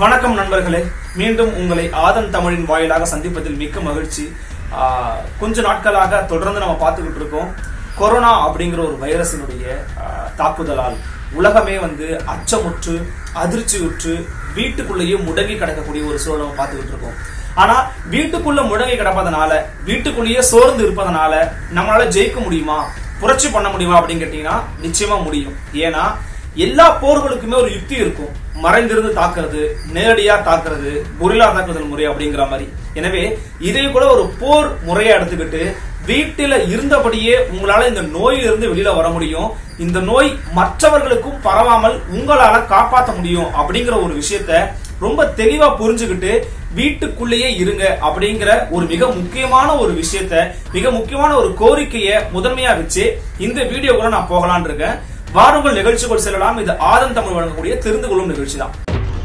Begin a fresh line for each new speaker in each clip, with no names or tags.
வணக்கம் நண்பர்களே மீண்டும் உங்களை ஆதன் தமிழின் வாயிலாக சந்திப்பதில் மிக்க மகிழ்ச்சி ஆஹ், கொஞ்ச நாட்களாக தொடர்ந்து நம்ம பார்த்துக்கிட்டு இருக்கோம் கொரோனா அப்படிங்கிற ஒரு வைரஸினுடைய ஆஹ், தாக்குதலால் உலகமே வந்து அச்சமுற்று அதிர்ச்சியுற்று வீட்டுக்குள்ளேயே முடங்கி கிடக்கக்கூடிய ஒரு சூழலை நம்ம பார்த்துக்கிட்டு இருக்கோம் ஆனா வீட்டுக்குள்ள முடங்கி கிடப்பதனால வீட்டுக்குள்ளேயே சோர்ந்து இருப்பதனால நம்மளால ஜெயிக்க முடியுமா புரட்சி பண்ண முடியுமா அப்படின்னு கேட்டீங்கன்னா நிச்சயமா முடியும் ஏன்னா எல்லா போர்களுக்குமே ஒரு யுக்தி இருக்கும் மறைந்திருந்து தாக்குறது நேரடியா தாக்குறது குரில்லா தாக்குதல் முறை அப்படிங்கிற மாதிரி எனவே இதை கூட ஒரு போர் முறையா எடுத்துக்கிட்டு வீட்டில இருந்தபடியே உங்களால இந்த நோயிலிருந்து வெளியில வர முடியும் இந்த நோய் மற்றவர்களுக்கும் பரவாமல் உங்களால காப்பாற்ற முடியும் அப்படிங்கிற ஒரு விஷயத்த ரொம்ப தெளிவா புரிஞ்சுக்கிட்டு வீட்டுக்குள்ளேயே இருங்க அப்படிங்கிற ஒரு மிக முக்கியமான ஒரு விஷயத்த மிக முக்கியமான ஒரு கோரிக்கையை முதன்மையா வச்சு இந்த வீடியோக்குள்ள நான் போகலான் இருக்கேன் வாருங்கள் நிகழ்ச்சிக்குள் செல்லலாம் இது ஆதன் தமிழ் வழங்கக்கூடிய தெரிந்து கொள்ளும் நிகழ்ச்சி தான்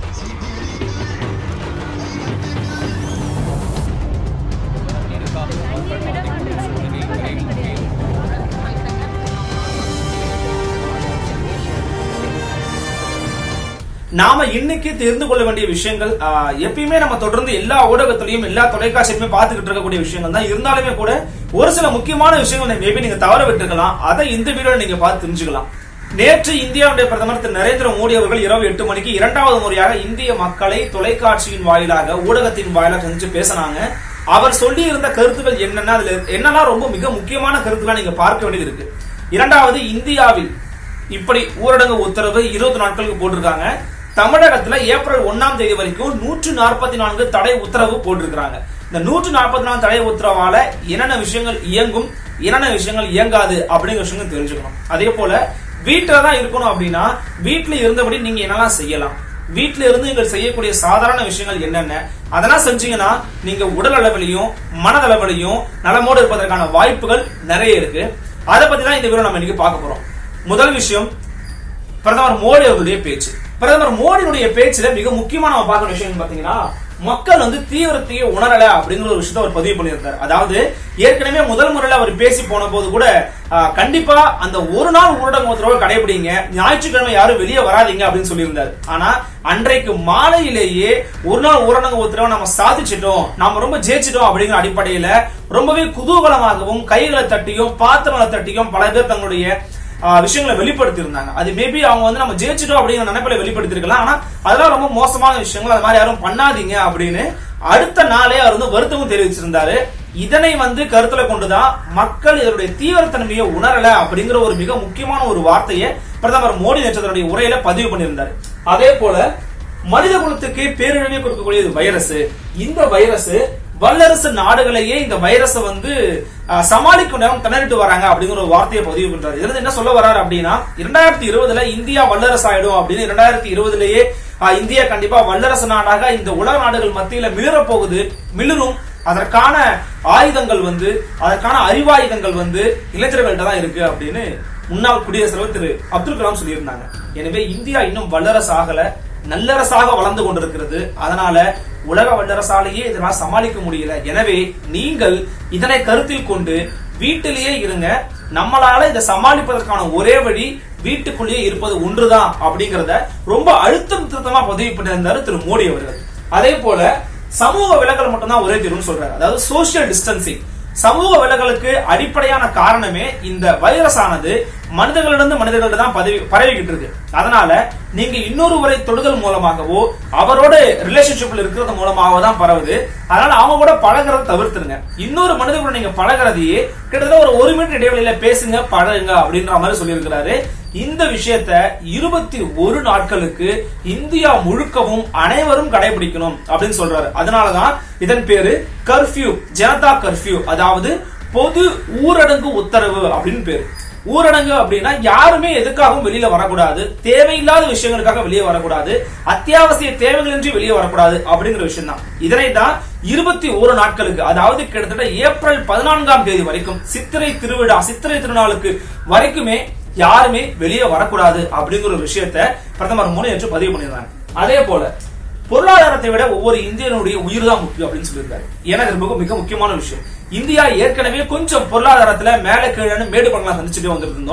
நாம இன்னைக்கு தெரிந்து கொள்ள வேண்டிய விஷயங்கள் ஆஹ், எப்பயுமே நம்ம தொடர்ந்து எல்லா ஊடகத்திலையும் எல்லா தொலைக்காட்சியுமே பார்த்துக்கிட்டு இருக்கக்கூடிய விஷயங்கள் தான் இருந்தாலுமே கூட ஒரு சில முக்கியமான விஷயங்கள் மேபி நீங்க தவற விட்டுருக்கலாம் அதை இந்த வீடியோல நீங்க பார்த்து தெரிஞ்சுக்கலாம் நேற்று இந்தியாவுடைய பிரதமர் திரு நரேந்திர மோடி அவர்கள் இரவு எட்டு மணிக்கு இரண்டாவது முறையாக இந்திய மக்களை தொலைக்காட்சியின் வாயிலாக ஊடகத்தின் வாயிலாக சந்திச்சு பேசினாங்க அவர் சொல்லி இருந்த கருத்துக்கள் என்னென்ன அதுல என்னெல்லாம் ரொம்ப மிக முக்கியமான கருத்துக்களை நீங்க பார்க்க வேண்டியது இருக்கு இரண்டாவது இந்தியாவில் இப்படி ஊரடங்கு உத்தரவு இருபது நாட்களுக்கு போட்டிருக்காங்க தமிழகத்துல ஏப்ரல் ஒண்ணாம் தேதி வரைக்கும் நூற்று நாற்பத்தி நான்கு தடை உத்தரவு போட்டிருக்காங்க இந்த நூற்று நாற்பத்தி நான்கு தடை உத்தரவால என்னென்ன விஷயங்கள் இயங்கும் என்னென்ன விஷயங்கள் இயங்காது அப்படிங்கிற விஷயங்கள் தெரிஞ்சுக்கணும் அதே போல வீட்டுல தான் இருக்கணும் அப்படின்னா வீட்டுல இருந்தபடி நீங்க என்னெல்லாம் செய்யலாம் வீட்டுல இருந்து நீங்கள் செய்யக்கூடிய சாதாரண விஷயங்கள் என்னென்ன அதெல்லாம் செஞ்சீங்கன்னா நீங்க உடல் அளவிலையும் மனதளவிலையும் நலமோடு இருப்பதற்கான வாய்ப்புகள் நிறைய இருக்கு அதை பத்தி தான் இந்த வீடியோ நம்ம இன்னைக்கு பார்க்க போறோம் முதல் விஷயம் பிரதமர் மோடி அவர்களுடைய பேச்சு பிரதமர் மோடியுடைய பேச்சுல மிக முக்கியமான நம்ம பார்க்குற விஷயம் பாத்தீங்கன்னா மக்கள் வந்து தீவிரத்தையே உணரல அப்படிங்கிற ஒரு விஷயத்தை அவர் பதிவு பண்ணியிருந்தார் அதாவது ஏற்கனவே முதல் முறையில அவர் பேசி போன போது கூட ஆஹ், கண்டிப்பா அந்த ஒரு நாள் ஊரடங்கு உத்தரவை கடைபிடிங்க ஞாயிற்றுக்கிழமை யாரும் வெளியே வராதீங்க அப்படின்னு சொல்லியிருந்தார் ஆனா அன்றைக்கு மாலையிலேயே ஒரு நாள் ஊரடங்கு உத்தரவை நம்ம சாதிச்சிட்டோம் நாம ரொம்ப ஜெயிச்சிட்டோம் அப்படிங்கிற அடிப்படையில ரொம்பவே குதூகலமாகவும் கைகளை தட்டியும் பாத்திரங்களை தட்டியும் பல பேர் தங்களுடைய ஆஹ் விஷயங்களை வெளிப்படுத்தி இருந்தாங்க அது மேபி அவங்க வந்து நம்ம ஜெயிச்சிட்டோம் அப்படிங்கிற நினைப்பில வெளிப்படுத்திருக்கலாம் ஆனா அதெல்லாம் ரொம்ப மோசமான விஷயங்கள் அது மாதிரி யாரும் பண்ணாதீங்க அப்படின்னு அடுத்த நாளே அவர் வந்து வருத்தமும் தெரிவிச்சிருந்தாரு இதனை வந்து கருத்துல கொண்டுதான் மக்கள் இதனுடைய தீவிரத்தன்மையை உணரல அப்படிங்கிற ஒரு மிக முக்கியமான ஒரு வார்த்தையை பிரதமர் மோடி நேற்று தன்னுடைய உரையில பதிவு பண்ணியிருந்தாரு அதே போல மனித குலத்துக்கு பேரிழவை கொடுக்கக்கூடிய இது வைரஸ் இந்த வைரஸ் வல்லரசு நாடுகளையே இந்த வைரஸை வந்து அஹ், சமாளிக்கும் நேரம் திணறிட்டு வராங்க அப்படிங்கிற ஒரு வார்த்தையை பதிவு பண்றாரு இதுல இருந்து என்ன சொல்ல வர்றாரு அப்படின்னா இரண்டாயிரத்தி இருபதுல இந்தியா வல்லரசு ஆயிடும் அப்படின்னு இரண்டாயிரத்தி இருபதுலயே அஹ், இந்தியா கண்டிப்பா வல்லரசு நாடாக இந்த உலக நாடுகள் மத்தியில மிளிரப் போகுது மிளிரும் அதற்கான ஆயுதங்கள் வந்து அதற்கான அறிவாயுதங்கள் வந்து இளைஞர்கள்ட்ட தான் இருக்கு அப்படின்னு முன்னாள் குடியரசுத் தலைவர் திரு அப்துல் கலாம் சொல்லியிருந்தாங்க எனவே இந்தியா இன்னும் வல்லரசு ஆகல நல்லரசாக வளர்ந்து கொண்டிருக்கிறது அதனால உலக வல்லரசாலேயே இதனால் சமாளிக்க முடியல எனவே நீங்கள் இதனை கருத்தில் கொண்டு வீட்டிலேயே இருங்க நம்மளால இதை சமாளிப்பதற்கான ஒரே வழி வீட்டுக்குள்ளேயே இருப்பது ஒன்றுதான் அப்படிங்கறத ரொம்ப அழுத்தம் திருத்தமா பதிவு பண்ணியிருந்தாரு திரு மோடி அவர்கள் அதே போல சமூக விலகல் மட்டும்தான் ஒரே தீர்வுன்னு சொல்றாரு அதாவது சோசியல் டிஸ்டன்சிங் சமூக விலகலுக்கு அடிப்படையான காரணமே இந்த வைரஸ் ஆனது மனிதர்களிடம் மனிதர்களிடம் தான் பதவி பரவிக்கிட்டு இருக்கு அதனால நீங்க இன்னொருவரை தொடுதல் மூலமாகவோ அவரோட ரிலேஷன்ஷிப்ல இருக்கிறது மூலமாகவோ தான் பரவுது அதனால அவங்க கூட பழகுறத தவிர்த்துருங்க இன்னொரு மனிதர் கூட நீங்க பழகுறதையே கிட்டத்தட்ட ஒரு ஒரு மீட்டர் இடைவெளியில பேசுங்க பழகுங்க அப்படின்ற மாதிரி சொல்லியிருக்கிறாரு இந்த விஷயத்த இருபத்தி ஒரு நாட்களுக்கு இந்தியா முழுக்கவும் அனைவரும் கடைபிடிக்கணும் அப்படின்னு சொல்றாரு அதனாலதான் இதன் பேரு கர்ஃபியூ ஜனதா கர்ஃபியூ அதாவது பொது ஊரடங்கு உத்தரவு அப்படின்னு பேரு ஊரடங்கு அப்படின்னா யாருமே எதுக்காகவும் வெளியில வரக்கூடாது தேவையில்லாத விஷயங்களுக்காக வெளியே வரக்கூடாது அத்தியாவசிய தேவைகளின்றி வெளியே வரக்கூடாது அப்படிங்கிற விஷயம் தான் இதனை தான் இருபத்தி ஒரு நாட்களுக்கு அதாவது கிட்டத்தட்ட ஏப்ரல் பதினான்காம் தேதி வரைக்கும் சித்திரை திருவிழா சித்திரை திருநாளுக்கு வரைக்குமே யாருமே வெளியே வரக்கூடாது அப்படிங்கிற ஒரு விஷயத்த பிரதமர் மோடி நேற்று பதிவு பண்ணியிருந்தாங்க அதே போல பொருளாதாரத்தை விட ஒவ்வொரு இந்தியனுடைய உயிர் தான் முக்கியம் அப்படின்னு சொல்லியிருக்காரு ஏன்னா இது ரொம்ப மிக முக்கியமான விஷயம் இந்தியா ஏற்கனவே கொஞ்சம் பொருளாதாரத்துல மேல கீழே மேடு பங்கலாம் சந்திச்சுட்டே வந்துட்டு இருந்தோம்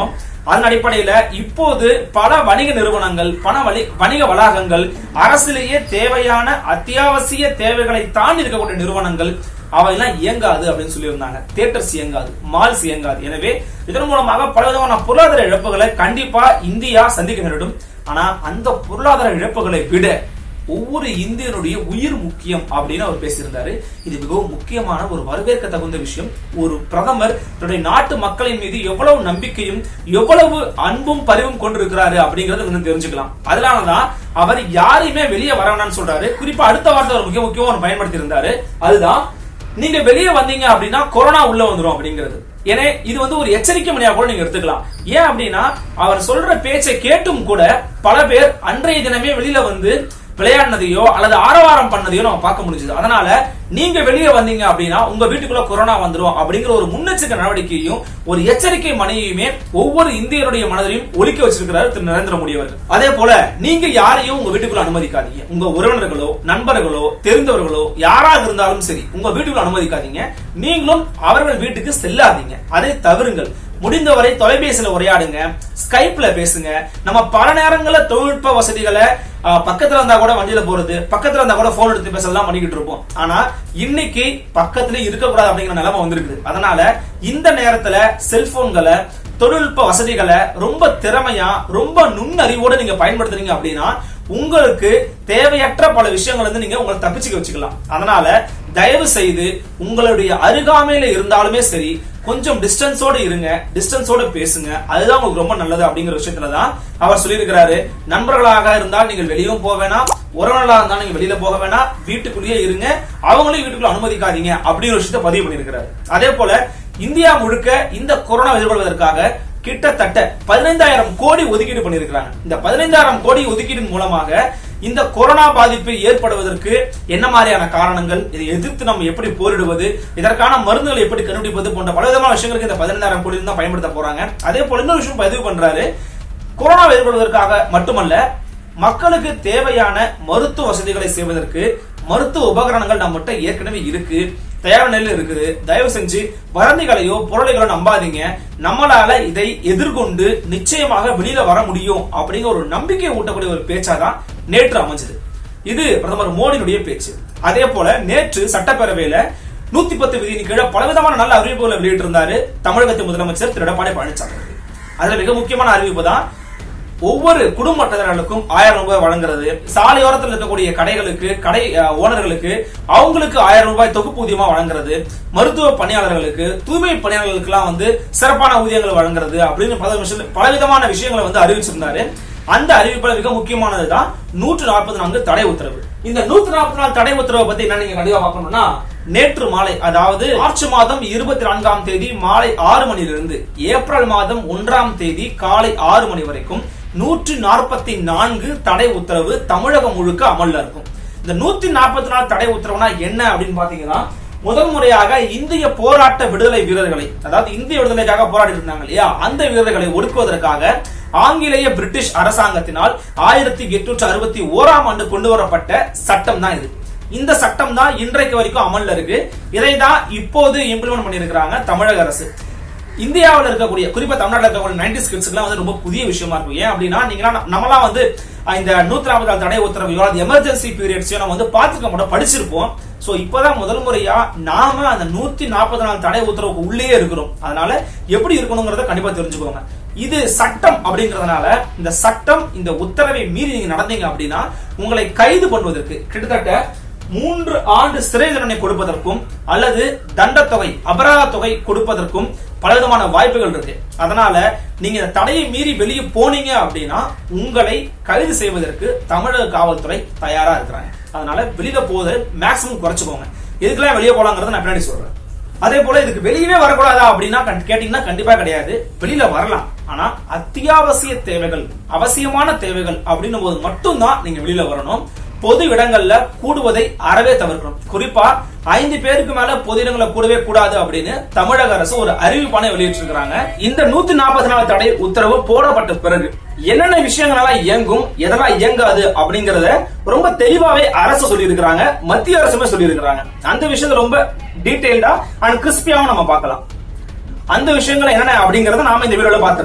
அதன் அடிப்படையில இப்போது பல வணிக நிறுவனங்கள் பண வழி வணிக வளாகங்கள் அரசிலேயே தேவையான அத்தியாவசிய தேவைகளை தாண்டி இருக்கக்கூடிய நிறுவனங்கள் அவையெல்லாம் இயங்காது அப்படின்னு சொல்லியிருந்தாங்க தியேட்டர்ஸ் இயங்காது மால்ஸ் இயங்காது எனவே இதன் மூலமாக பலவிதமான பொருளாதார இழப்புகளை கண்டிப்பா இந்தியா சந்திக்க நேரிடும் ஆனா அந்த பொருளாதார இழப்புகளை விட ஒவ்வொரு இந்தியனுடைய உயிர் முக்கியம் அப்படின்னு அவர் பேசியிருந்தாரு இது மிகவும் முக்கியமான ஒரு வரவேற்க தகுந்த விஷயம் ஒரு பிரதமர் தன்னுடைய நாட்டு மக்களின் மீது எவ்வளவு நம்பிக்கையும் எவ்வளவு அன்பும் பரிவும் கொண்டிருக்கிறாரு அப்படிங்கறத வந்து தெரிஞ்சுக்கலாம் அதனாலதான் அவர் யாரையுமே வெளியே வர வேணாம்னு சொல்றாரு குறிப்பா அடுத்த வார்த்தை அவர் மிக முக்கியமா ஒன்று பயன்படுத்தி இருந்தாரு அதுதான் நீங்க வெளியே வந்தீங்க அப்படின்னா கொரோனா உள்ள வந்துரும் அப்படிங்கிறது ஏன்னா இது வந்து ஒரு எச்சரிக்கை மணியா கூட நீங்க எடுத்துக்கலாம் ஏன் அப்படின்னா அவர் சொல்ற பேச்சை கேட்டும் கூட பல பேர் அன்றைய தினமே வெளியில வந்து விளையாடினதையோ அல்லது ஆரவாரம் பண்ணதையோ நம்ம பார்க்க முடிஞ்சது அதனால நீங்க வெளியே வந்தீங்க அப்படின்னா உங்க வீட்டுக்குள்ள கொரோனா வந்துரும் அப்படிங்கிற ஒரு முன்னெச்சரிக்கை நடவடிக்கையும் ஒரு எச்சரிக்கை மணியுமே ஒவ்வொரு இந்தியருடைய மனதிலையும் ஒலிக்க வச்சிருக்கிறார் திரு நரேந்திர மோடி அவர்கள் அதே போல நீங்க யாரையும் உங்க வீட்டுக்குள்ள அனுமதிக்காதீங்க உங்க உறவினர்களோ நண்பர்களோ தெரிந்தவர்களோ யாராக இருந்தாலும் சரி உங்க வீட்டுக்குள்ள அனுமதிக்காதீங்க நீங்களும் அவர்கள் வீட்டுக்கு செல்லாதீங்க அதை தவிருங்கள் முடிந்தவரை தொலைபேசியில உரையாடுங்க ஸ்கைப்ல பேசுங்க நம்ம பல நேரங்கள்ல தொழில்நுட்ப வசதிகளை ஆஹ், பக்கத்துல இருந்தா கூட வண்டியில போறது பக்கத்துல இருந்தா கூட போன் எடுத்து பேசலாம் பண்ணிக்கிட்டு இருப்போம் ஆனா இன்னைக்கு பக்கத்துல இருக்கக்கூடாது அப்படிங்கிற நிலைமை வந்திருக்குது அதனால இந்த நேரத்துல செல்போன்களை தொழில்நுட்ப வசதிகளை ரொம்ப திறமையா ரொம்ப நுண்ணறிவோட நீங்க பயன்படுத்துறீங்க அப்படின்னா உங்களுக்கு தேவையற்ற பல விஷயங்கள் வந்து நீங்க உங்களை தப்பிச்சுக்க வச்சுக்கலாம் அதனால தயவு செய்து உங்களுடைய அருகாமையில இருந்தாலுமே சரி கொஞ்சம் டிஸ்டன்ஸோட இருங்க டிஸ்டன்ஸோட பேசுங்க அதுதான் உங்களுக்கு ரொம்ப நல்லது அப்படிங்கிற விஷயத்துல தான் அவர் சொல்லியிருக்கிறாரு நண்பர்களாக இருந்தால் நீங்கள் வெளியும் போக வேணாம் உறவினர்களாக இருந்தால் நீங்க வெளியில போக வேணாம் வீட்டுக்குள்ளேயே இருங்க அவங்களையும் வீட்டுக்குள்ள அனுமதிக்காதீங்க அப்படிங்கிற விஷயத்தை பதிவு பண்ணியிருக்கிறாரு அதே போல இந்தியா முழுக்க இந்த கொரோனா எதிர்கொள்வதற்காக கிட்டத்தட்ட பதினைந்தாயிரம் கோடி ஒதுக்கீடு பண்ணியிருக்கிறாங்க இந்த பதினைந்தாயிரம் கோடி ஒதுக்கீடு மூலமாக இந்த கொரோனா பாதிப்பு ஏற்படுவதற்கு என்ன மாதிரியான காரணங்கள் இதை எதிர்த்து நம்ம எப்படி போரிடுவது இதற்கான மருந்துகளை எப்படி கண்டுபிடிப்பது போன்ற பலவிதமான விஷயங்களுக்கு இந்த பதினைந்தாயிரம் கோடி தான் பயன்படுத்த போறாங்க அதே போல இன்னொரு விஷயம் பதிவு பண்றாரு கொரோனா எதிர்கொள்வதற்காக மட்டுமல்ல மக்களுக்கு தேவையான மருத்துவ வசதிகளை செய்வதற்கு மருத்துவ உபகரணங்கள் நம்மகிட்ட ஏற்கனவே இருக்கு தயார் நிலையில் இருக்குது தயவு செஞ்சு வதந்திகளையோ பொருளைகளோ நம்பாதீங்க நம்மளால இதை எதிர்கொண்டு நிச்சயமாக வெளியில வர முடியும் அப்படிங்கிற ஒரு நம்பிக்கை ஊட்டக்கூடிய ஒரு பேச்சாதான் நேற்று அமைஞ்சது இது பிரதமர் மோடியினுடைய பேச்சு அதே போல நேற்று சட்டப்பேரவையில நூத்தி பத்து விதியின் கீழே பலவிதமான நல்ல அறிவிப்புகளை வெளியிட்டு இருந்தாரு தமிழகத்தின் முதலமைச்சர் திரு எடப்பாடி பழனிசாமி அவர்கள். அதுல மிக முக்கியமான அறிவிப்பு தான் ஒவ்வொரு குடும்ப அட்டைதாரர்களுக்கும் ஆயிரம் ரூபாய் வழங்குறது சாலையோரத்தில் இருக்கக்கூடிய கடைகளுக்கு கடை அஹ், ஓனர்களுக்கு அவங்களுக்கு ஆயிரம் ரூபாய் தொகுப்பூதியமா வழங்குறது மருத்துவ பணியாளர்களுக்கு தூய்மை பணியாளர்களுக்கு எல்லாம் வந்து சிறப்பான ஊதியங்கள் வழங்குறது அப்படின்னு பல விஷயம் பலவிதமான விஷயங்களை வந்து அறிவிச்சிருந்தாரு அந்த அறிவிப்புல மிக முக்கியமானதுதான் நூற்று நாற்பத்தி நான்கு தடை உத்தரவு இந்த நூற்று நாற்பத்தி நாலு தடை உத்தரவை பத்தி என்ன நீங்க கண்டிப்பா பார்க்கணும்னா நேற்று மாலை அதாவது மார்ச் மாதம் இருபத்தி நான்காம் தேதி மாலை ஆறு மணியிலிருந்து ஏப்ரல் மாதம் ஒன்றாம் தேதி காலை ஆறு மணி வரைக்கும் நூற்றி நாற்பத்தி நான்கு தடை உத்தரவு தமிழகம் முழுக்க அமல்ல இருக்கும் இந்த நூத்தி நாற்பத்தி நாலு தடை உத்தரவுனா என்ன அப்படின்னு பாத்தீங்கன்னா முதல் முறையாக இந்திய போராட்ட விடுதலை வீரர்களை அதாவது இந்திய விடுதலைக்காக போராடி இருந்தாங்க இல்லையா அந்த வீரர்களை ஒடுக்குவதற்காக ஆங்கிலேய பிரிட்டிஷ் அரசாங்கத்தினால் ஆயிரத்தி எட்நூற்று அறுபத்தி ஓராம் ஆண்டு கொண்டு வரப்பட்ட சட்டம் தான் இது இந்த சட்டம் தான் இன்றைக்கு வரைக்கும் அமல்ல இருக்கு இதை தான் இப்போது இம்ப்ளிமெண்ட் பண்ணியிருக்கிறாங்க தமிழக அரசு இந்தியாவில் இருக்கக்கூடிய குறிப்பா தமிழ்நாட்டில் இருக்கக்கூடிய நைன்டி ஸ்கிட்ஸ்க்குலாம் வந்து ரொம்ப புதிய விஷயமா இருக்கும் ஏன் அப்படின்னா நீங்களாம் நம்மளாம் வந்து அஹ், இந்த நூத்தி நாற்பது நாள் தடை உத்தரவையோ அல்லது எமர்ஜென்சி பீரியட்ஸையோ நம்ம வந்து பார்த்துக்க மாட்டோம் படிச்சிருப்போம் சோ இப்பதான் முதல் முறையா நாம அந்த நூத்தி நாற்பது நாள் தடை உத்தரவுக்கு உள்ளே இருக்கிறோம் அதனால எப்படி இருக்கணுங்கிறத கண்டிப்பா தெரிஞ்சுக்கோங்க இது சட்டம் அப்படிங்கறதுனால இந்த சட்டம் இந்த உத்தரவை மீறி நீங்க நடந்தீங்க அப்படின்னா உங்களை கைது பண்ணுவதற்கு கிட்டத்தட்ட மூன்று ஆண்டு சிறை தண்டனை கொடுப்பதற்கும் அல்லது தண்டத்தொகை அபராத தொகை கொடுப்பதற்கும் பலவிதமான வாய்ப்புகள் இருக்கு அதனால நீங்க இந்த தடையை மீறி வெளியே போனீங்க அப்படின்னா உங்களை கைது செய்வதற்கு தமிழக காவல்துறை தயாரா இருக்கிறாங்க அதனால வெளியில போவதை மேக்சிமம் குறைச்சுக்கோங்க எதுக்கெல்லாம் வெளியே போலாங்கிறத நான் பின்னாடி சொல்றேன் அதே போல இதுக்கு வெளியவே வரக்கூடாதா அப்படின்னா கண்டி- கேட்டீங்கன்னா கண்டிப்பா கிடையாது வெளியில வரலாம் ஆனா அத்தியாவசிய தேவைகள் அவசியமான தேவைகள் அப்படின்னும் போது மட்டும்தான் நீங்க வெளியில வரணும் பொது இடங்கள்ல கூடுவதை அறவே தவிர்க்கணும் குறிப்பா ஐந்து பேருக்கு மேல பொது இடங்களை கூடவே கூடாது அப்படின்னு தமிழக அரசு ஒரு அறிவிப்பானை வெளியிட்டிருக்கிறாங்க இந்த நூத்தி நாற்பத்தி நாலு தடை உத்தரவு போடப்பட்ட பிறகு என்னென்ன விஷயங்களால இயங்கும் எதெல்லாம் இயங்காது அப்படிங்கறத ரொம்ப தெளிவாவே அரசு சொல்லியிருக்கிறாங்க மத்திய அரசுமே சொல்லியிருக்கிறாங்க அந்த விஷயத்தை ரொம்ப டீடைல்டா அண்ட் கிறிஸ்பியாவும் நம்ம பார்க்கலாம் அந்த விஷயங்கள் என்னென்ன அப்படிங்கறத நாம இந்த வீடியோல பார்த்துக்கலாம்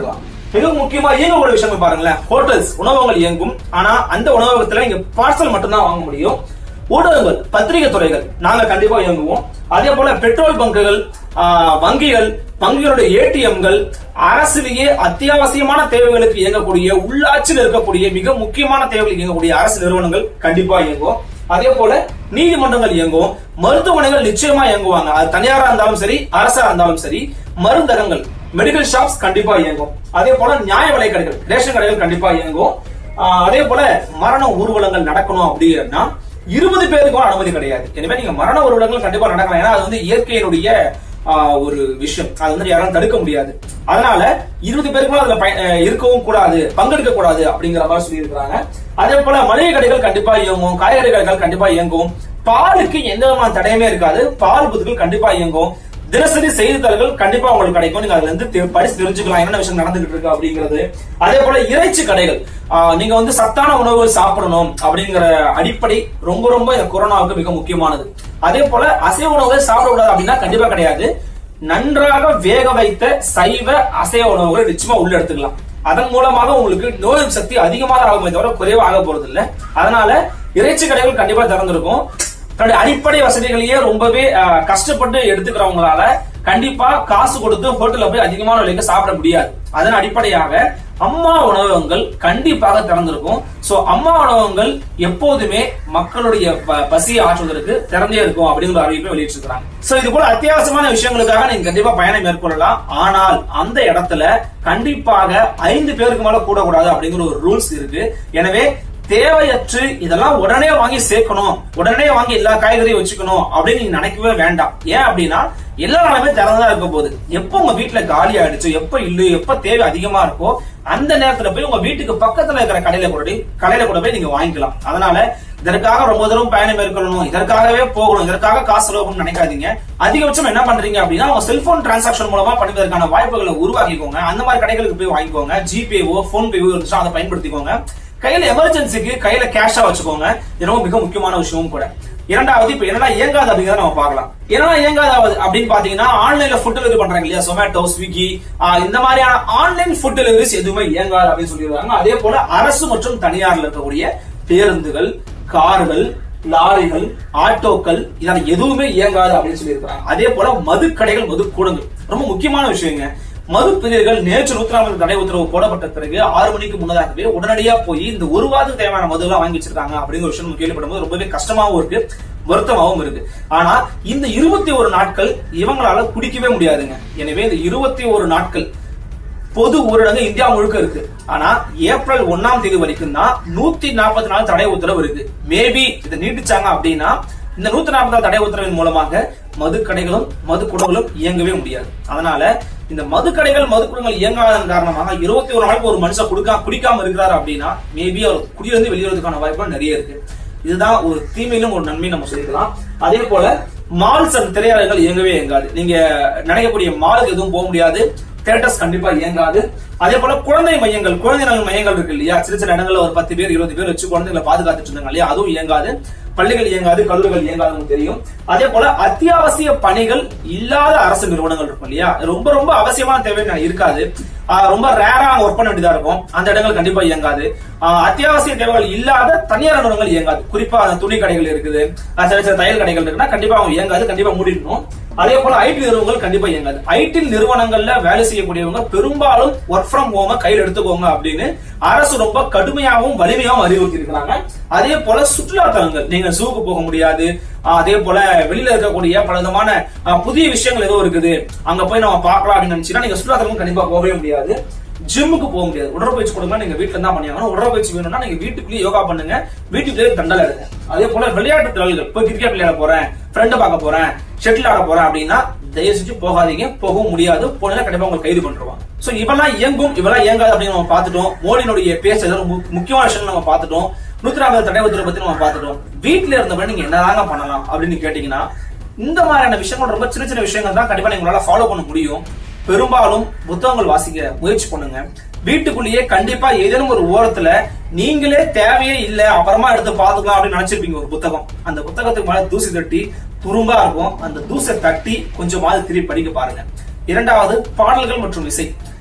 மிக முக்கியமா இயங்கக்கூடிய விஷயங்கள் பாருங்களேன் ஹோட்டல்ஸ் உணவகங்கள் இயங்கும் ஆனா அந்த உணவகத்துல நீங்க பார்சல் மட்டும்தான் வாங்க முடியும் ஊடகங்கள் பத்திரிகை துறைகள் நாங்க கண்டிப்பா இயங்குவோம் அதே போல பெட்ரோல் பங்குகள் ஆஹ், வங்கிகள் வங்கிகளுடைய ஏடிஎம்கள் அரசிலேயே அத்தியாவசியமான தேவைகளுக்கு இயங்கக்கூடிய உள்ளாட்சியில் இருக்கக்கூடிய மிக முக்கியமான தேவைகளுக்கு இயங்கக்கூடிய அரசு நிறுவனங்கள் கண்டிப்பா இயங்கும் அதே போல நீதிமன்றங்கள் இயங்கும் மருத்துவமனைகள் நிச்சயமா இயங்குவாங்க அது தனியாரா இருந்தாலும் சரி அரசா இருந்தாலும் சரி மருந்தகங்கள் மெடிக்கல் ஷாப்ஸ் கண்டிப்பா இயங்கும் அதே போல நியாய விலை கடைகள் ரேஷன் கடைகள் கண்டிப்பா இயங்கும் ஆஹ் அதே போல மரண ஊர்வலங்கள் நடக்கணும் அப்படின்னா இருபது பேருக்கும் அனுமதி கிடையாது எனவே நீங்க மரண ஊர்வலங்கள் கண்டிப்பா நடக்கலாம் ஏன்னா அது வந்து இயற்கையினுடைய ஆஹ், ஒரு விஷயம் அது வந்து யாரும் தடுக்க முடியாது அதனால இருபது பேருக்கும் அதுல பய- அஹ், இருக்கவும் கூடாது பங்கெடுக்க கூடாது அப்படிங்கிற மாதிரி சொல்லி இருக்காங்க அதே போல மளிகை கடைகள் கண்டிப்பா இயங்கும் காய்கறி கடைகள் கண்டிப்பா இயங்கும் பாலுக்கு எந்த விதமான தடையுமே இருக்காது பால் புத்துகள் கண்டிப்பா இயங்கும் தினசரி செய்தித்தாள்கள் கண்டிப்பா உங்களுக்கு கிடைக்கும் நீங்க அதுல இருந்து தெ- படிச்சு தெரிஞ்சுக்கலாம் என்னென்ன விஷயம் நடந்துகிட்டு இருக்கு அப்படிங்கிறது அதே போல இறைச்சி கடைகள் ஆஹ், நீங்க வந்து சத்தான உணவுகள் சாப்பிடணும் அப்படிங்கிற அடிப்படை ரொம்ப ரொம்ப இந்த கொரோனாவுக்கு மிக முக்கியமானது அதே போல அசைவ உணவுகளை சாப்பிடக்கூடாது அப்படின்னா கண்டிப்பா கிடையாது நன்றாக வேக வைத்த சைவ அசைவ உணவுகளை நிச்சயமா உள்ள எடுத்துக்கலாம் அதன் மூலமாக உங்களுக்கு நோய் எதிர்ப்பு சக்தி அதிகமாக ஆகுமே தவிர குறைவாக போறது இல்ல அதனால இறைச்சி கடைகள் கண்டிப்பா திறந்திருக்கும் தன்னுடைய அடிப்படை வசதிகளையே ரொம்பவே அஹ், கஷ்டப்பட்டு எடுத்துக்கிறவங்களால கண்டிப்பா காசு கொடுத்து ஹோட்டல்ல போய் அதிகமான விலைக்கு சாப்பிட முடியாது அதன் அடிப்படையாக அம்மா உணவகங்கள் கண்டிப்பாக திறந்திருக்கும் சோ அம்மா உணவகங்கள் எப்போதுமே மக்களுடைய ப- பசியை ஆற்றுவதற்கு திறந்தே இருக்கும் அப்படிங்கிற அறிவிப்பை வெளியிட்டிருக்கிறாங்க சோ இது போல அத்தியாவசியமான விஷயங்களுக்காக நீங்க கண்டிப்பா பயணம் மேற்கொள்ளலாம் ஆனால் அந்த இடத்துல கண்டிப்பாக ஐந்து பேருக்கு மேல கூடக்கூடாது அப்படிங்கிற ஒரு ரூல்ஸ் இருக்கு எனவே தேவையற்று இதெல்லாம் உடனே வாங்கி சேர்க்கணும் உடனே வாங்கி எல்லா காய்கறியும் வச்சுக்கணும் அப்படின்னு நீங்க நினைக்கவே வேண்டாம் ஏன் அப்படின்னா எல்லா நாளுமே திறந்ததா இருக்க போகுது எப்போ உங்க வீட்டுல காலி ஆயிடுச்சு எப்ப இல்லு எப்ப தேவை அதிகமா இருக்கோ அந்த நேரத்துல போய் உங்க வீட்டுக்கு பக்கத்துல இருக்கிற கடையில கூட போய்- கடையில கூட போய் நீங்க வாங்கிக்கலாம் அதனால இதற்காக ரொம்ப தூரம் பயணம் மேற்கொள்ளணும் இதற்காகவே போகணும் இதற்காக காசு செலவு பண்ணணும்னு நினைக்காதீங்க அதிகபட்சம் என்ன பண்றீங்க அப்படின்னா உங்க செல்போன் டிரான்சாக்ஷன் மூலமா பண்ணுவதற்கான வாய்ப்புகளை உருவாக்கிக்கோங்க அந்த மாதிரி கடைகளுக்கு போய் வாங்கிக்கோங்க ஜிபேவோ போன் பேவோ இருந்துச்சுன்னா அதை பயன்படுத்திக்கோங்க கையில எமர்ஜென்சிக்கு கையில கேஷா வச்சுக்கோங்க இது ரொம்ப மிக முக்கியமான விஷயமும் கூட இரண்டாவது இப்ப என்னடா இயங்காது அப்படிங்கறத நம்ம பார்க்கலாம் என்னடா இயங்காதாவது அப்படின்னு பாத்தீங்கன்னா ஆன்லைன்ல ஃபுட் டெலிவரி பண்றாங்க இல்லையா சொமேட்டோ ஸ்விக்கி இந்த மாதிரியான ஆன்லைன் ஃபுட் டெலிவரிஸ் எதுவுமே இயங்காது அப்படின்னு சொல்லிடுறாங்க அதே போல அரசு மற்றும் தனியார்ல இருக்கக்கூடிய பேருந்துகள் கார்கள் லாரிகள் ஆட்டோக்கள் இதெல்லாம் எதுவுமே இயங்காது அப்படின்னு சொல்லியிருக்காங்க அதே போல மதுக்கடைகள் மது கூடங்கள் ரொம்ப முக்கியமான விஷயங்க மது பிரியர்கள் நேற்று நூத்தி நாற்பது தடை உத்தரவு போடப்பட்ட பிறகு ஆறு மணிக்கு முன்னதாகவே உடனடியா போய் இந்த ஒரு வாரத்துக்கு தேவையான மது எல்லாம் வாங்கி வச்சிருக்காங்க அப்படிங்கிற விஷயம் நம்ம கேள்விப்படும் போது ரொம்பவே கஷ்டமாவும் இருக்கு வருத்தமாவும் இருக்கு ஆனா இந்த இருபத்தி ஒரு நாட்கள் இவங்களால குடிக்கவே முடியாதுங்க எனவே இந்த இருபத்தி ஒரு நாட்கள் பொது ஊரடங்கு இந்தியா முழுக்க இருக்கு ஆனா ஏப்ரல் ஒண்ணாம் தேதி வரைக்கும் தான் நூத்தி நாற்பத்தி நாலு தடை உத்தரவு இருக்கு மேபி இதை நீட்டிச்சாங்க அப்படின்னா இந்த நூத்தி நாற்பத்தி நாலு தடை உத்தரவின் மூலமாக மதுக்கடைகளும் மதுக்குடங்களும் இயங்கவே முடியாது அதனால இந்த மதுக்கடைகள் மதுக்குடங்கள் இயங்காததன் காரணமாக இருபத்தி ஒரு நாளுக்கு ஒரு மனுஷன் குடிக்கா குடிக்காம இருக்கிறாரு அப்படின்னா மேபி அவர் குடியிருந்து வெளியேறதுக்கான வாய்ப்புகள் நிறைய இருக்கு இதுதான் ஒரு தீமையிலும் ஒரு நன்மை நம்ம சொல்லிக்கலாம் அதே போல மால்ஸ் அண்ட் திரையரங்குகள் இயங்கவே இயங்காது நீங்க நினைக்கக்கூடிய மாலுக்கு எதுவும் போக முடியாது தியேட்டர்ஸ் கண்டிப்பா இயங்காது அதே போல குழந்தை மையங்கள் குழந்தை நல மையங்கள் இருக்கு இல்லையா சின்ன சின்ன இடங்கள்ல ஒரு பத்து பேர் இருபது பேர் வச்சு குழந்தைகளை பாதுகாத்துட்டு இருந்தாங்க இல்லையா அதுவும் இயங்காது பள்ளிகள் இயங்காது கல்லூரிகள் இயங்காது உங்களுக்கு தெரியும் அதே போல அத்தியாவசிய பணிகள் இல்லாத அரசு நிறுவனங்கள் இருக்கும் இல்லையா ரொம்ப ரொம்ப அவசியமான தேவை இருக்காது ஆஹ் ரொம்ப ரேரா ஒர்க் பண்ண வேண்டியதா இருக்கும் அந்த இடங்கள் கண்டிப்பா இயங்காது ஆஹ் அத்தியாவசிய தேவைகள் இல்லாத தனியார் நிறுவனங்கள் இயங்காது குறிப்பா அந்த துணி கடைகள் இருக்குது ஆஹ் சில சில தையல் கடைகள் இருக்குன்னா கண்டிப்பா அவங்க இயங்காது கண்டிப்பா மூடிடணும் அதே போல ஐடி நிறுவனங்கள் கண்டிப்பா இயங்காது ஐடி நிறுவனங்கள்ல வேலை செய்யக்கூடியவங்க பெரும்பாலும் ஒர்க் ஃப்ரம் ஹோம கையில் எடுத்துக்கோங்க அப்படின்னு அரசு ரொம்ப கடுமையாகவும் வலிமையாகவும் அறிவுறுத்தி இருக்கிறாங்க அதே போல சுற்றுலா தலங்கள் நீங்க ஜூக்கு போக முடியாது ஆஹ் அதே போல வெளியில இருக்கக்கூடிய பல விதமான ஆஹ் புதிய விஷயங்கள் ஏதோ இருக்குது அங்க போய் நம்ம பார்க்கலாம் அப்படின்னு நினைச்சீங்கன்னா நீங்க சுற்றுலா தலங்கள் கண்டிப்பா போகவே முடியாது ஜிம்முக்கு போக முடியாது உடற்பயிற்சி கொடுங்க நீங்க வீட்டுல தான் பண்ணியாகணும் உடற்பயிற்சி வேணும்னா நீங்க வீட்டுக்குள்ளேயே யோகா பண்ணுங்க வீட்டுக்குள்ளேயே தண்டலை எடுங்க அதே போல விளையாட்டு திறல்கள் போய் கிரிக்கெட் விளையாட போறேன் ஃப்ரெண்ட் பார்க்க போறேன் ஷட்டில் ஆட போறேன் அப்படின்னா தயவு செஞ்சு போகாதீங்க போகவும் முடியாது போனா கண்டிப்பா உங்களுக்கு கைது பண்ணிருவாங்க சோ இவெல்லாம் இயங்கும் இவெல்லாம் இயங்காது அப்படின்னு நம்ம பார்த்துட்டோம் மோடியினுடைய பேச்சு ஏதோ மு- முக்கியமான விஷயம் நம்ம பார்த்துட்டோம் நூத்தி நாற்பது தடை உத்தரவு பத்தி நம்ம பார்த்துட்டோம் வீட்டுல இருந்தவரை நீங்க என்னதாங்க பண்ணலாம் அப்படின்னு கேட்டீங்கன்னா இந்த மாதிரியான விஷயங்கள் ரொம்ப சின்ன சின்ன விஷயங்கள் தான் கண்டிப்பா நீங்க உங்களால ஃபாலோ பண்ண முடியும் பெரும்பாலும் புத்தகங்கள் வாசிக்க முயற்சி பண்ணுங்க வீட்டுக்குள்ளேயே கண்டிப்பா ஏதேனும் ஒரு ஓரத்துல நீங்களே தேவையே இல்ல அப்புறமா எடுத்து பாத்துக்கலாம் அப்படின்னு நினைச்சிருப்பீங்க ஒரு புத்தகம் அந்த புத்தகத்துக்கு மேல தூசி தட்டி துரும்பா இருக்கும் அந்த தூசை தட்டி கொஞ்சமாவது திருப்பி படிக்க பாருங்க இரண்டாவது பாடல்கள் மற்றும் இசை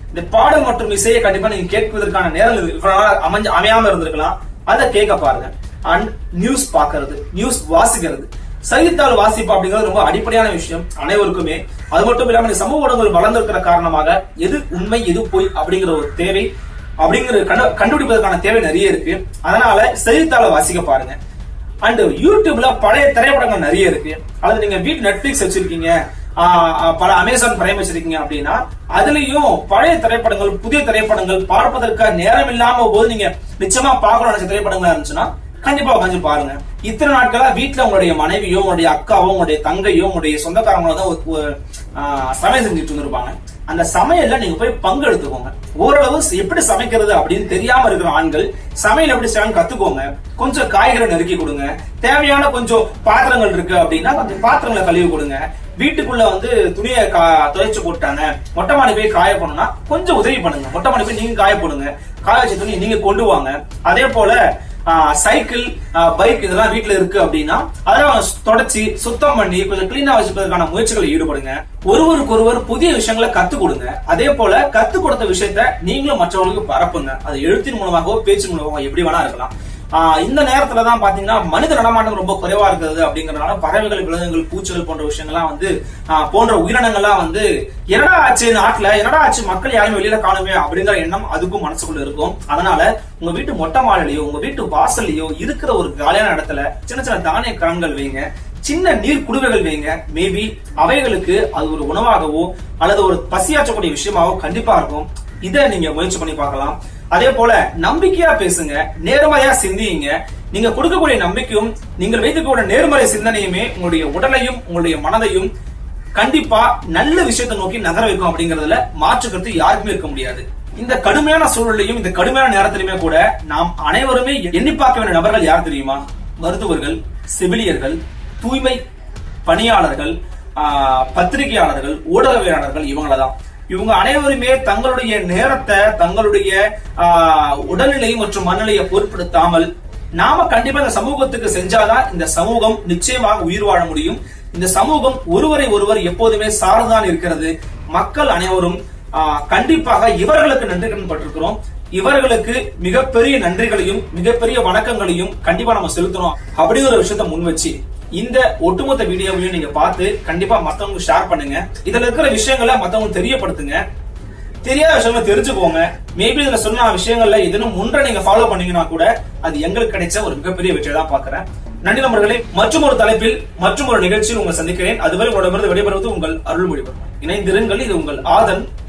இந்த பாடல் மற்றும் இசையை கண்டிப்பா நீங்க கேட்பதற்கான நேரம் இது இவ்வளவு நாள் அமைஞ்சு அமையாம இருந்திருக்கலாம் அதை கேட்க பாருங்க அண்ட் நியூஸ் பாக்குறது நியூஸ் வாசிக்கிறது செய்தித்தாள் வாசிப்பு அப்படிங்கிறது ரொம்ப அடிப்படையான விஷயம் அனைவருக்குமே அது மட்டும் இல்லாம இந்த சமூக ஊடகங்கள் வளர்ந்திருக்கிற காரணமாக எது உண்மை எது பொய் அப்படிங்கிற ஒரு தேவை அப்படிங்கிற கண்டு- கண்டுபிடிப்பதற்கான தேவை நிறைய இருக்கு அதனால செய்தித்தாளை வாசிக்க பாருங்க அண்ட் யூடியூப்ல பழைய திரைப்படங்கள் நிறைய இருக்கு அது நீங்க வீட்டு நெட்ஃபிளிக்ஸ் வச்சிருக்கீங்க ஆஹ் ஆஹ் பல அமேசான் பிரைம் வச்சிருக்கீங்க அப்படின்னா அதுலயும் பழைய திரைப்படங்கள் புதிய திரைப்படங்கள் பார்ப்பதற்கு நேரம் இல்லாம போது நீங்க நிச்சயமா பார்க்கணும் நினைச்ச திரைப்படங்களா இருந்துச்சுன்னா கண்டிப்பா உட்காந்து பாருங்க இத்தனை நாட்களா வீட்டுல உங்களுடைய மனைவியோ உங்களுடைய அக்காவோ உங்களுடைய தங்கையோ உங்களுடைய சொந்தக்காரங்களோ தான் ஒரு- ஒரு, ஆஹ், சமையல் செஞ்சுட்டு இருந்திருப்பாங்க அந்த சமையல்ல நீங்க போய் பங்கெடுத்துக்கோங்க ஓரளவு எப்படி சமைக்கிறது அப்படின்னு தெரியாம இருக்கிற ஆண்கள் சமையல் எப்படி செய்யணும் கத்துக்கோங்க கொஞ்சம் காய்கறி நறுக்கி கொடுங்க தேவையான கொஞ்சம் பாத்திரங்கள் இருக்கு அப்படின்னா கொஞ்சம் பாத்திரங்களை கழுவி கொடுங்க வீட்டுக்குள்ள வந்து துணியை கா- துவைச்சு போட்டாங்க மொட்டை மாடி போய் காய போடணும்னா கொஞ்சம் உதவி பண்ணுங்க மொட்டை மாடி போய் நீங்க காய போடுங்க காய வச்ச துணி நீங்க கொண்டு வாங்க அதே போல ஆஹ், சைக்கிள் பைக் இதெல்லாம் வீட்ல இருக்கு அப்படின்னா அதெல்லாம் தொடச்சி சுத்தம் பண்ணி கொஞ்சம் கிளீனா வச்சுப்பதற்கான முயற்சிகளை ஈடுபடுங்க ஒருவருக்கு ஒருவர் புதிய விஷயங்களை கத்துக் கொடுங்க அதே போல கத்துக் கொடுத்த விஷயத்த நீங்களும் மற்றவர்களுக்கு பரப்புங்க அது எழுத்தின் மூலமாகவோ பேச்சு மூலமாகவோ எப்படி வேணா இருக்கலாம் ஆஹ் இந்த நேரத்துல தான் பாத்தீங்கன்னா மனித நடமாட்டம் ரொம்ப குறைவா இருக்கிறது அப்படிங்கறதுனால பறவைகள் விலங்குகள் பூச்சிகள் போன்ற விஷயங்கள்லாம் வந்து ஆஹ் போன்ற உயிரினங்கள்லாம் வந்து என்னடா ஆச்சு நாட்டுல என்னடா ஆச்சு மக்கள் யாருமே வெளியில காணுமே அப்படிங்கிற எண்ணம் அதுக்கும் மனசுக்குள்ள இருக்கும் அதனால உங்க வீட்டு மொட்டை மாடிலையோ உங்க வீட்டு வாசல்லையோ இருக்கிற ஒரு காலியான இடத்துல சின்ன சின்ன தானிய கரங்கள் வைங்க சின்ன நீர் குடுவைகள் வைங்க மேபி அவைகளுக்கு அது ஒரு உணவாகவோ அல்லது ஒரு பசியாற்றக்கூடிய விஷயமாவோ கண்டிப்பா இருக்கும் இதை நீங்க முயற்சி பண்ணி பார்க்கலாம் அதே போல நம்பிக்கையா பேசுங்க நேர்மையா சிந்தியுங்க நீங்க கொடுக்கக்கூடிய நம்பிக்கையும் நீங்கள் வைத்துக்கூடிய நேர்மறை சிந்தனையுமே உங்களுடைய உடலையும் உங்களுடைய மனதையும் கண்டிப்பா நல்ல விஷயத்தை நோக்கி நகர வைக்கும் அப்படிங்கறதுல மாற்று கருத்து யாருக்குமே இருக்க முடியாது இந்த கடுமையான சூழலையும் இந்த கடுமையான நேரத்திலுமே கூட நாம் அனைவருமே எண்ணி பார்க்க வேண்டிய நபர்கள் யார் தெரியுமா மருத்துவர்கள் செவிலியர்கள் தூய்மை பணியாளர்கள் ஆஹ், பத்திரிகையாளர்கள் ஊடகவியலாளர்கள் இவங்களதான் இவங்க அனைவருமே தங்களுடைய நேரத்தை தங்களுடைய ஆஹ், உடல்நிலை மற்றும் மனநிலையை பொருட்படுத்தாமல் நாம கண்டிப்பா இந்த சமூகத்துக்கு செஞ்சாதான் இந்த சமூகம் நிச்சயமாக உயிர் வாழ முடியும் இந்த சமூகம் ஒருவரை ஒருவர் எப்போதுமே சார்ந்துதான் இருக்கிறது மக்கள் அனைவரும் ஆஹ், கண்டிப்பாக இவர்களுக்கு நன்றி கடன் பட்டிருக்கிறோம் இவர்களுக்கு மிகப்பெரிய நன்றிகளையும் மிகப்பெரிய வணக்கங்களையும் கண்டிப்பா நம்ம செலுத்தணும் அப்படிங்கிற ஒரு விஷயத்த முன் வச்சு இந்த ஒட்டுமொத்த வீடியோவையும் நீங்க பார்த்து கண்டிப்பா மத்தவங்களுக்கு ஷேர் பண்ணுங்க இதுல இருக்கிற விஷயங்களை மத்தவங்களுக்கு தெரியப்படுத்துங்க தெரியாத விஷயங்களை தெரிஞ்சுக்கோங்க மேபி இதுல சொன்ன விஷயங்கள்ல எதுவும் ஒன்றை நீங்க ஃபாலோ பண்ணீங்கன்னா கூட அது எங்களுக்கு கிடைச்ச ஒரு மிகப்பெரிய வெற்றியை தான் பாக்குறேன் நன்றி நண்பர்களே மற்றும் ஒரு தலைப்பில் மற்றும் ஒரு நிகழ்ச்சியில் உங்களை சந்திக்கிறேன் அதுவரை உங்களிடமிருந்து விடைபெறுவது உங்கள் அருள்மொழி இணைந்திருங்கள் இது உங்கள் ஆதன்